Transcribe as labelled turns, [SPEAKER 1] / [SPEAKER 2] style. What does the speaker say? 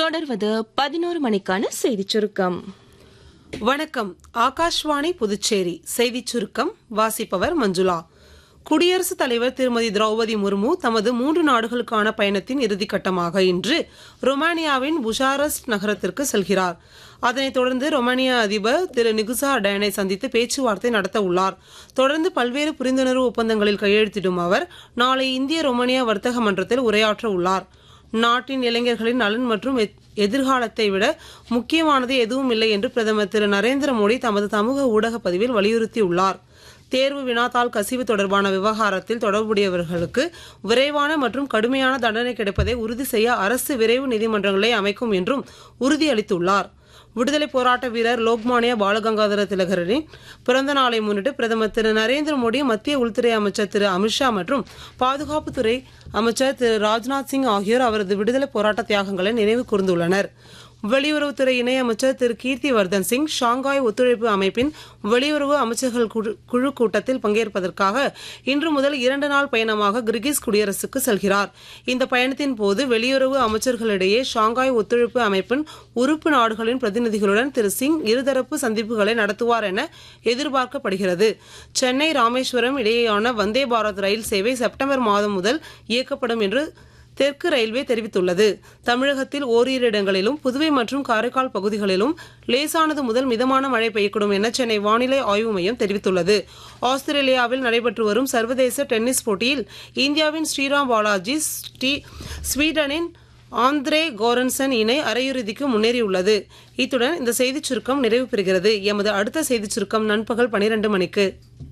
[SPEAKER 1] தொடர்வது பதினோரு மணிக்கான செய்திச் சுருக்கம்
[SPEAKER 2] வணக்கம் ஆகாஷ்வாணி புதுச்சேரி செய்திச் சுருக்கம் வாசிப்பவர் மஞ்சுளா குடியரசுத் தலைவர் திருமதி திரௌபதி முர்மு தமது மூன்று நாடுகளுக்கான பயணத்தின் இறுதிக்கட்டமாக இன்று ரொமானியாவின் புஷாரஸ்ட் நகரத்திற்கு செல்கிறார் அதனைத் தொடர்ந்து ரொமானியா அதிபர் திரு நிகுசா டயனை சந்தித்து பேச்சுவார்த்தை நடத்த உள்ளார் தொடர்ந்து பல்வேறு புரிந்துணர்வு ஒப்பந்தங்களில் கையெழுத்திடும் அவர் நாளை இந்திய ரொமானியா வர்த்தக மன்றத்தில் உரையாற்ற உள்ளார் நாட்டின் இளைஞர்களின் நலன் மற்றும் எத்- எதிர்காலத்தை விட முக்கியமானது எதுவும் இல்லை என்று பிரதமர் திரு நரேந்திர மோடி தமது சமூக ஊடக பதிவில் வலியுறுத்தியுள்ளார் தேர்வு வினாத்தாள் கசிவு தொடர்பான விவகாரத்தில் தொடர்புடையவர்களுக்கு விரைவான மற்றும் கடுமையான தண்டனை கிடைப்பதை உறுதி செய்ய அரசு விரைவு நீதிமன்றங்களை அமைக்கும் என்றும் உறுதியளித்துள்ளார் விடுதலை போராட்ட வீரர் லோக்மானியா பாலகங்காதர திலகரின் பிறந்த நாளை முன்னிட்டு பிரதமர் திரு நரேந்திர மோடி மத்திய உள்துறை அமைச்சர் திரு அமித்ஷா மற்றும் பாதுகாப்புத்துறை அமைச்சர் திரு ராஜ்நாத் சிங் ஆகியோர் அவரது விடுதலை போராட்ட தியாகங்களை நினைவு கூர்ந்துள்ளனர் வெளியுறவுத்துறை இணையமைச்சர் திரு கீர்த்திவர்தன் சிங் ஷாங்காய் ஒத்துழைப்பு அமைப்பின் வெளியுறவு அமைச்சர்கள் குழு குழு கூட்டத்தில் பங்கேற்பதற்காக இன்று முதல் இரண்டு நாள் பயணமாக கிர்கிஸ் குடியரசுக்கு செல்கிறார் இந்த பயணத்தின் போது வெளியுறவு அமைச்சர்களிடையே ஷாங்காய் ஒத்துழைப்பு அமைப்பின் உறுப்பு நாடுகளின் பிரதிநிதிகளுடன் திரு சிங் இருதரப்பு சந்திப்புகளை நடத்துவார் என எதிர்பார்க்கப்படுகிறது சென்னை ராமேஸ்வரம் இடையேயான வந்தே பாரத் ரயில் சேவை செப்டம்பர் மாதம் முதல் இயக்கப்படும் என்று தெற்கு ரயில்வே தெரிவித்துள்ளது தமிழகத்தில் ஓரிரு இடங்களிலும் புதுவை மற்றும் காரைக்கால் பகுதிகளிலும் லேசானது முதல் மிதமான மழை பெய்யக்கூடும் என சென்னை வானிலை ஆய்வு மையம் தெரிவித்துள்ளது ஆஸ்திரேலியாவில் நடைபெற்று வரும் சர்வதேச டென்னிஸ் போட்டியில் இந்தியாவின் ஸ்ரீராம் பாலாஜி ஸ்ரீ ஸ்வீடனின் ஆந்திரே கோரன்சன் இணை அரையிறுதிக்கு முன்னேறியுள்ளது இத்துடன் இந்த செய்திச் சுருக்கம் நிறைவு பெறுகிறது எமது அடுத்த செய்திச் சுருக்கம் நண்பகல் பனிரெண்டு மணிக்கு